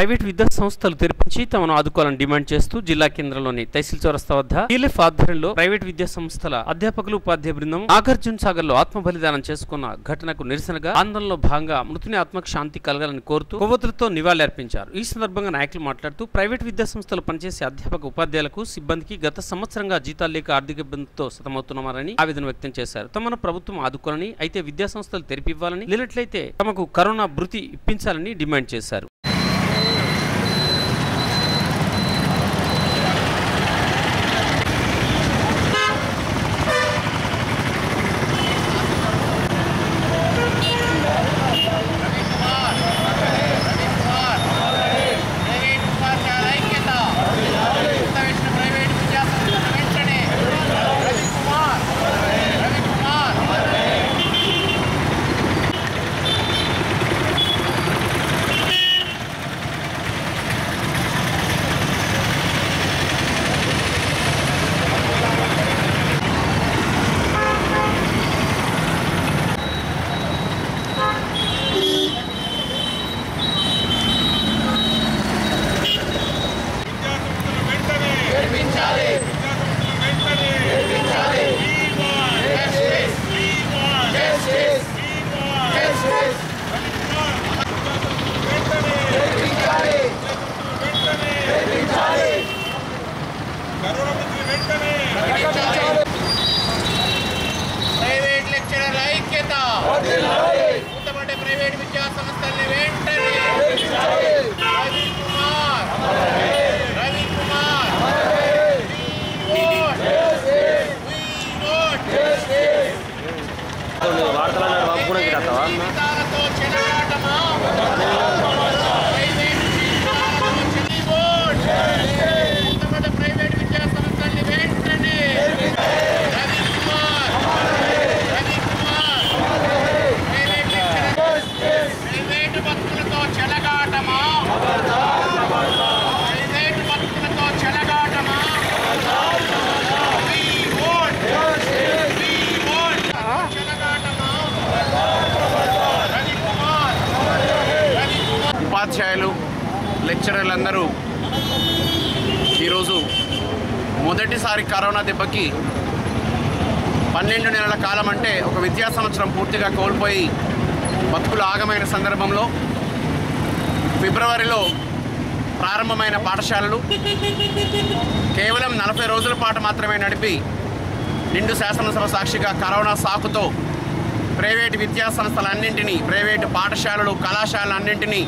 Private విద్యా సంస్థలు తెరిపించి తమను ఆదుకోవాలని డిమాండ్ చేస్తూ జిల్లా కేంద్రంలోని తహసీల్ చౌరస్తా వద్ద టీఎల్ఎఫ్ ఆధ్వర్యంలో ప్రైవేట్ విద్యా సంస్థల అధ్యాపకులు ఉపాధ్యాయ బృందం నాగార్జున సాగర్ లో ఆత్మ బలిదానం చేసుకున్న ఘటనకు నిరసనగా ఆందోళనలో భాగంగా మృతుని ఆత్మకు శాంతి కలగాలని కోరుతూ కొవ్వొత్తులతో నివాళులర్పించారు ఈ సందర్భంగా నాయకులు మాట్లాడుతూ ప్రైవేట్ విద్యా సంస్థలు పనిచేసే అధ్యాపక ఉపాధ్యాయులకు సిబ్బందికి గత సంవత్సరంగా జీతాలు లేక ఆర్థిక ఇబ్బందితో సతమవుతున్నారని ఆవేదన వ్యక్తం చేశారు తమను ప్రభుత్వం ఆదుకోవాలని అయితే విద్యా సంస్థలు తెరిపివ్వాలని లేనట్లయితే తమకు కరోనా భృతి ఇప్పించాలని డిమాండ్ చేశారు ప్రైవేట్ ఉపాధ్యాయుల ఐక్యత ఉత్తరవేసిన ప్రైవేట్ విద్యాసంస్థల వెంటనే రవికుమార్ రవికుమార్ ప్రైవేట్ లెక్చరర్ల ఐక్యత మూతపడ్డ ప్రైవేట్ విద్యా సంస్థల్ని వెంటనే Ravikumar Ravikumar We vote. We vote. జీవితాలతో చెలగాటమా? ప్రైవేట్ జీవితాలతో చెలి vote. మూతపడ్డ ప్రైవేట్ విద్యా సంస్థల్ని వెంటనే Ravikumar Ravikumar private lecturer private భక్తులతో చెలగాటమా ప్రైవేట్ భక్తులతో చెలగాటమా We vote. We vote. చెలగాటమా Ravikumar Ravikumar ఉపాధ్యాయులు లెక్చరర్లందరూ ఈరోజు మొదటిసారి కరోనా దెబ్బకి పన్నెండు నెలల కాలం అంటే ఒక విద్యా సంవత్సరం పూర్తిగా కోల్పోయి బతుకులు ఆగమైన సందర్భంలో ఫిబ్రవరిలో ప్రారంభమైన పాఠశాలలు కేవలం నలభై రోజుల పాటు మాత్రమే నడిపి నిండు శాసనసభ సాక్షిగా కరోనా సాకుతో ప్రైవేటు విద్యా సంస్థలన్నింటినీ ప్రైవేటు పాఠశాలలు కళాశాలలన్నింటినీ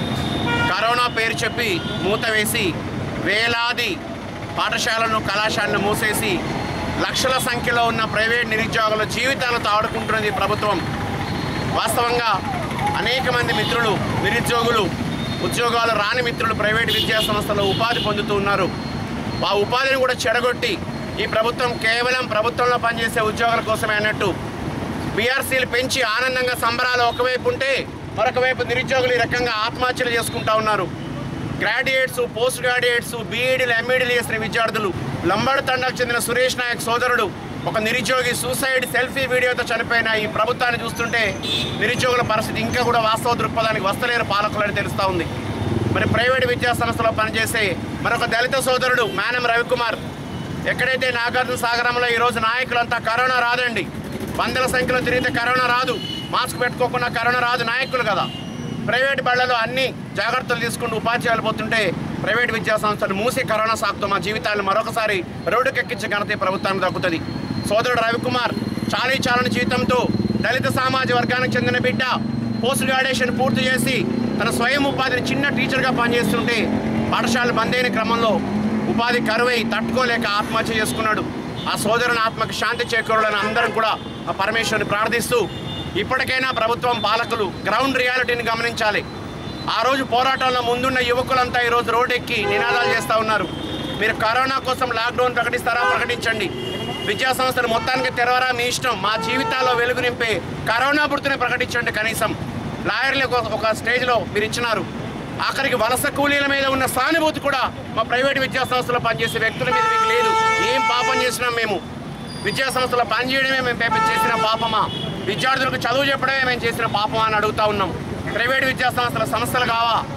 కరోనా పేరు చెప్పి మూత వేసి వేలాది పాఠశాలను కళాశాలను మూసేసి లక్షల సంఖ్యలో ఉన్న ప్రైవేట్ నిరుద్యోగుల జీవితాలతో ఆడుకుంటున్నది ప్రభుత్వం వాస్తవంగా అనేక మంది మిత్రులు నిరుద్యోగులు ఉద్యోగాలు రాని మిత్రులు ప్రైవేట్ విద్యా సంస్థలో ఉపాధి పొందుతూ ఉన్నారు ఆ ఉపాధిని కూడా చెడగొట్టి ఈ ప్రభుత్వం కేవలం ప్రభుత్వంలో పనిచేసే ఉద్యోగుల కోసమే అన్నట్టు బీఆర్సీలు పెంచి ఆనందంగా సంబరాలు ఒకవైపు ఉంటే మరొక వైపు నిరుద్యోగులు ఈ రకంగా ఆత్మహత్యలు చేసుకుంటా ఉన్నారు గ్రాడ్యుయేట్స్ పోస్ట్ గ్రాడ్యుయేట్స్ బీఈడీలు ఎంఈడీలు చేసిన విద్యార్థులు లంబాడు తండాకు చెందిన సురేష్ నాయక్ సోదరుడు ఒక నిరుద్యోగి సూసైడ్ సెల్ఫీ వీడియోతో చనిపోయిన ఈ ప్రభుత్వాన్ని చూస్తుంటే నిరుద్యోగుల పరిస్థితి ఇంకా కూడా వాస్తవ దృక్పథానికి వస్తలేరు పాలకులని తెలుస్తూ ఉంది మరి ప్రైవేట్ విద్యా సంస్థలో పనిచేసే మరొక దళిత సోదరుడు మేనం రవికుమార్ ఎక్కడైతే నాగార్జున సాగరంలో ఈరోజు నాయకులంతా కరోనా రాదండి వందల సంఖ్యలో తిరిగితే కరోనా రాదు మాస్క్ పెట్టుకోకుండా కరోనా రాదు నాయకులు కదా ప్రైవేట్ బళ్ళలో అన్ని జాగ్రత్తలు తీసుకుంటూ ఉపాధ్యాయులు పోతుంటే ప్రైవేట్ విద్యా సంస్థలు మూసి కరోనా సాకుతో మా జీవితాలను మరొకసారి రోడ్డుకెక్కించే ఘనత ఈ ప్రభుత్వానికి దక్కుతుంది సోదరుడు రవికుమార్ చాలీ చాలని జీవితంతో దళిత సామాజిక వర్గానికి చెందిన బిడ్డ పోస్ట్ గ్రాడ్యుయేషన్ పూర్తి చేసి తన స్వయం ఉపాధిని చిన్న టీచర్గా పనిచేస్తుంటే పాఠశాలలు బంద్ అయిన క్రమంలో ఉపాధి కరువై తట్టుకోలేక ఆత్మహత్య చేసుకున్నాడు ఆ సోదరుని ఆత్మకు శాంతి చేకూరాలని అందరం కూడా ఆ పరమేశ్వరుని ప్రార్థిస్తూ ఇప్పటికైనా ప్రభుత్వం పాలకులు గ్రౌండ్ రియాలిటీని గమనించాలి ఆ రోజు పోరాటంలో ముందున్న యువకులంతా ఈరోజు రోడ్డెక్కి నినాదాలు చేస్తూ ఉన్నారు మీరు కరోనా కోసం లాక్డౌన్ ప్రకటిస్తారా ప్రకటించండి విద్యా సంస్థలు మొత్తానికి తెరవరా మీ ఇష్టం మా జీవితాల్లో వెలుగు నింపే కరోనా బృతిని ప్రకటించండి కనీసం లాయర్లకు ఒక- ఒక స్టేజ్లో మీరు ఇచ్చినారు ఆఖరికి వలస కూలీల మీద ఉన్న సానుభూతి కూడా మా ప్రైవేట్ విద్యా సంస్థలో పనిచేసే వ్యక్తుల మీద మీకు లేదు ఏం పాపం చేసినాం మేము విద్యా సంస్థలో పనిచేయడమే మేము పేప- చేసిన పాపమా విద్యార్థులకు చదువు చెప్పడమే మేము చేసిన పాపమా అని అడుగుతా ఉన్నాం ప్రైవేట్ విద్యా సంస్థల సంస్థలు కావా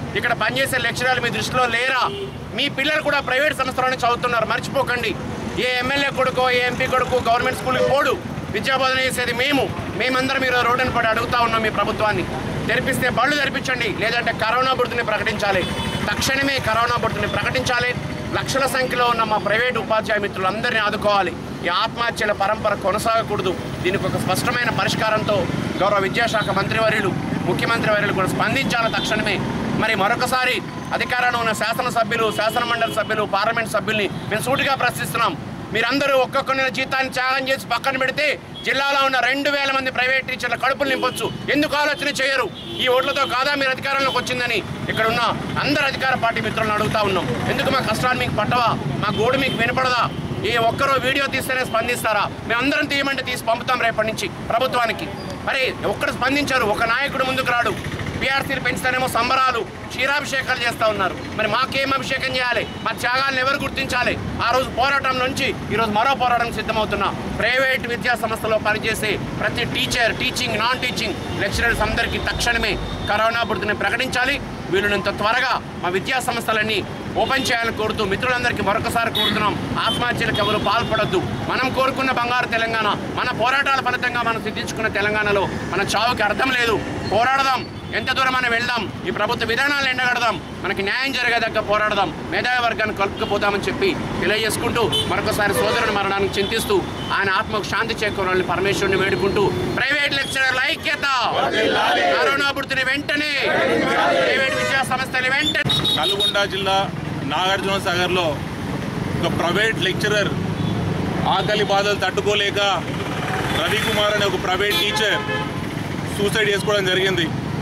ఇక్కడ పనిచేసే లెక్చరర్లు మీ దృష్టిలో లేరా మీ పిల్లలు కూడా ప్రైవేట్ సంస్థలోనే చదువుతున్నారు మర్చిపోకండి ఏ ఎమ్మెల్యే కొడుకో ఏ ఎంపీ కొడుకు గవర్నమెంట్ స్కూల్కి పోడు విద్యాబోధన చేసేది మేము మేమందరం మీరు రోడ్డుని పడి అడుగుతా ఉన్నాం మీ ప్రభుత్వాన్ని తెరిపిస్తే బళ్ళు తెరిపించండి లేదంటే కరోనా బుర్తిని ప్రకటించాలి తక్షణమే కరోనా బుర్తిని ప్రకటించాలి లక్షల సంఖ్యలో ఉన్న మా ప్రైవేట్ ఉపాధ్యాయ మిత్రులందరినీ ఆదుకోవాలి ఈ ఆత్మహత్యల పరంపర కొనసాగకూడదు దీనికి ఒక స్పష్టమైన పరిష్కారంతో గౌరవ విద్యాశాఖ మంత్రివర్యులు ముఖ్యమంత్రి వర్యులు కూడా స్పందించాలి తక్షణమే మరి మరొకసారి అధికారంలో ఉన్న శాసనసభ్యులు శాసన మండలి సభ్యులు పార్లమెంట్ సభ్యుల్ని మేము సూటిగా ప్రశ్నిస్తున్నాం మీరందరూ ఒక్కొక్కరి జీతాన్ని త్యాగం చేసి పక్కన పెడితే జిల్లాలో ఉన్న రెండు వేల మంది ప్రైవేట్ టీచర్ల కడుపులు నింపొచ్చు ఎందుకు ఆలోచన చేయరు ఈ ఓట్లతో కాదా మీరు అధికారంలోకి వచ్చిందని ఇక్కడ ఉన్న అందరు అధికార పార్టీ మిత్రులను అడుగుతా ఉన్నాం ఎందుకు మా కష్టాలు మీకు పట్టవా మా గోడు మీకు వినపడదా ఏ ఒక్కరో వీడియో తీస్తేనే స్పందిస్తారా మేమందరం తీయమంటే తీసి పంపుతాం రేపటి నుంచి ప్రభుత్వానికి మరి ఒక్కడు స్పందించారు ఒక నాయకుడు ముందుకు రాడు బీఆర్సీలు పెంచుతానేమో సంబరాలు క్షీరాభిషేకాలు చేస్తూ ఉన్నారు మరి మాకేం అభిషేకం చేయాలి మా త్యాగాలను ఎవరు గుర్తించాలి ఆ రోజు పోరాటం నుంచి ఈరోజు మరో పోరాటం సిద్ధమవుతున్నాం ప్రైవేట్ విద్యా సంస్థలో పనిచేసే ప్రతి teacher teaching non teaching lecturers అందరికీ తక్షణమే కరోనా బుర్తిని ప్రకటించాలి వీలునంత త్వరగా మా విద్యా సంస్థలన్నీ ఓపెన్ చేయాలని కోరుతూ మిత్రులందరికీ మరొకసారి కోరుతున్నాం ఆత్మహత్యలకు ఎవరు పాల్పడద్దు మనం కోరుకున్న బంగారు తెలంగాణ మన పోరాటాల ఫలితంగా మనం సిద్ధించుకున్న తెలంగాణలో మన చావుకి అర్థం లేదు పోరాడదాం ఎంత దూరం మనం వెళ్దాం ఈ ప్రభుత్వ విధానాలను ఎండగడదాం మనకి న్యాయం జరిగేదాకా పోరాడదాం మేధావి వర్గాన్ని కలుపుకుపోతామని చెప్పి తెలియజేసుకుంటూ మరొకసారి సోదరుని మరణానికి చింతిస్తూ ఆయన ఆత్మకు శాంతి చేకూరాలని పరమేశ్వరుని వేడుకుంటూ ప్రైవేట్ లెక్చరర్ల ఐక్యత కరోనా బుర్తిని వెంటనే ప్రైవేట్ విద్యా సంస్థలు వెంటనే నల్గొండ జిల్లా నాగార్జున సాగర్లో ఒక ప్రైవేట్ లెక్చరర్ ఆకలి బాధలు తట్టుకోలేక రవికుమార్ అనే ఒక ప్రైవేట్ టీచర్ సూసైడ్ చేసుకోవడం జరిగింది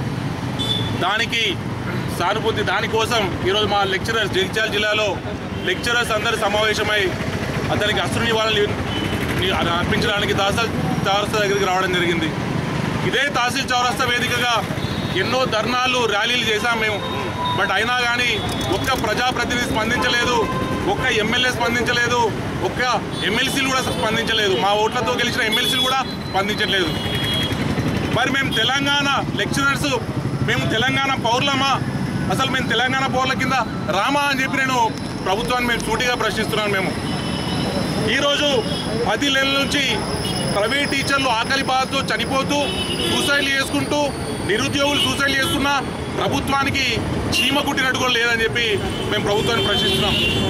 దానికి సానుభూతి దానికోసం ఈరోజు మా లెక్చరర్స్ జగిత్యాల జిల్లాలో లెక్చరర్స్ అందరు సమావేశమై అతనికి అశ్రు నివాళులు ని- అర్పించడానికి తహసీల్ చౌరస్తా దగ్గరికి రావడం జరిగింది ఇదే తహసీల్ చౌరస్తా వేదికగా ఎన్నో ధర్నాలు ర్యాలీలు చేశాం మేము బట్ అయినా కానీ ఒక్క ప్రజాప్రతినిధి స్పందించలేదు ఒక్క ఎమ్మెల్యే స్పందించలేదు ఒక్క ఎమ్మెల్సీలు కూడా స్పందించలేదు మా ఓట్లతో గెలిచిన ఎమ్మెల్సీలు కూడా స్పందించట్లేదు మరి మేము తెలంగాణ లెక్చరర్స్ మేము తెలంగాణ పౌరులమా అసలు మేము తెలంగాణ పౌరుల కింద రామా అని చెప్పి నేను ప్రభుత్వాన్ని మేము సూటిగా ప్రశ్నిస్తున్నాను మేము ఈరోజు పది నెలల నుంచి ప్రైవేట్ టీచర్లు ఆకలి బాధతో చనిపోతూ సూసైడ్లు చేసుకుంటూ నిరుద్యోగులు సూసైడ్ చేసుకున్నా ప్రభుత్వానికి చీమ కుట్టినట్టు కూడా లేదని చెప్పి మేము ప్రభుత్వాన్ని ప్రశ్నిస్తున్నాం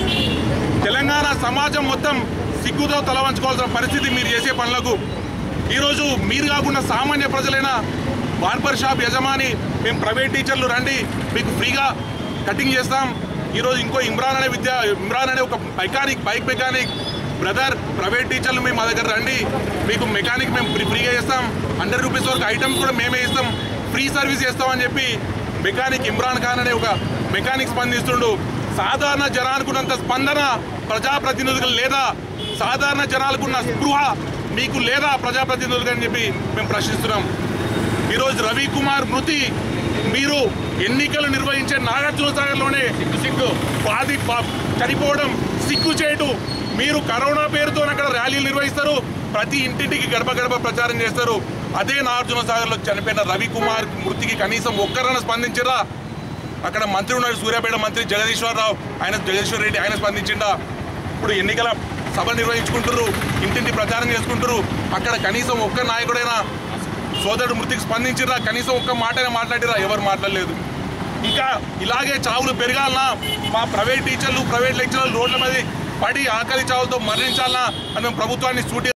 తెలంగాణ సమాజం మొత్తం సిగ్గుతో తల వంచుకోవాల్సిన పరిస్థితి మీరు చేసే పనులకు ఈరోజు మీరు కాకుండా సామాన్య ప్రజలైన బార్బర్ షాప్ యజమాని మేము ప్రైవేట్ టీచర్లు రండి మీకు ఫ్రీగా కటింగ్ చేస్తాం ఈరోజు ఇంకో ఇమ్రాన్ అనే విద్య ఇమ్రాన్ అనే ఒక mechanic bike mechanic brother private టీచర్లు మేము మా దగ్గర రండి మీకు మెకానిక్ మేము ఫ్రీ ఫ్రీగా చేస్తాం హండ్రెడ్ రూపీస్ వరకు ఐటమ్స్ కూడా మేమే ఇస్తాం ఫ్రీ సర్వీస్ చేస్తామని చెప్పి మెకానిక్ ఇమ్రాన్ ఖాన్ అనే ఒక మెకానిక్ స్పందిస్తుండు సాధారణ జనాలకున్నంత స్పందన ప్రజాప్రతినిధులు లేదా సాధారణ జనాలకున్న స్పృహ మీకు లేదా ప్రజాప్రతినిధులుగా అని చెప్పి మేము ప్రశ్నిస్తున్నాం ఈరోజు రవి కుమార్ మృతి మీరు ఎన్నికలు నిర్వహించే నాగార్జున సాగర్లోనే సిగ్గు సిగ్గు బాధి బా- చనిపోవడం సిగ్గు చేయటు మీరు కరోనా పేరుతో అక్కడ ర్యాలీలు నిర్వహిస్తారు ప్రతి ఇంటింటికి గడప గడప ప్రచారం చేస్తారు అదే నాగార్జున సాగర్లో చనిపోయిన రవి కుమార్ మృతికి కనీసం ఒక్కరైనా స్పందించరా అక్కడ మంత్రి ఉన్నాడు సూర్యాపేట మంత్రి జగదీశ్వరరావు ఆయన జగదీశ్వర్ రెడ్డి ఆయన స్పందించిండా ఇప్పుడు ఎన్నికల సభ నిర్వహించుకుంటారు ఇంటింటి ప్రచారం చేసుకుంటారు అక్కడ కనీసం ఒక్క నాయకుడైనా సోదరుడు మృతికి స్పందించిరా కనీసం ఒక్క మాటైనా మాట్లాడిరా ఎవరు మాట్లాడలేదు ఇంకా ఇలాగే చావులు పెరగాలనా మా ప్రైవేట్ టీచర్లు ప్రైవేట్ లెక్చరర్లు రోడ్ల మీద పడి ఆకలి చావులతో మరణించాలనా అని మేము ప్రభుత్వాన్ని సూటి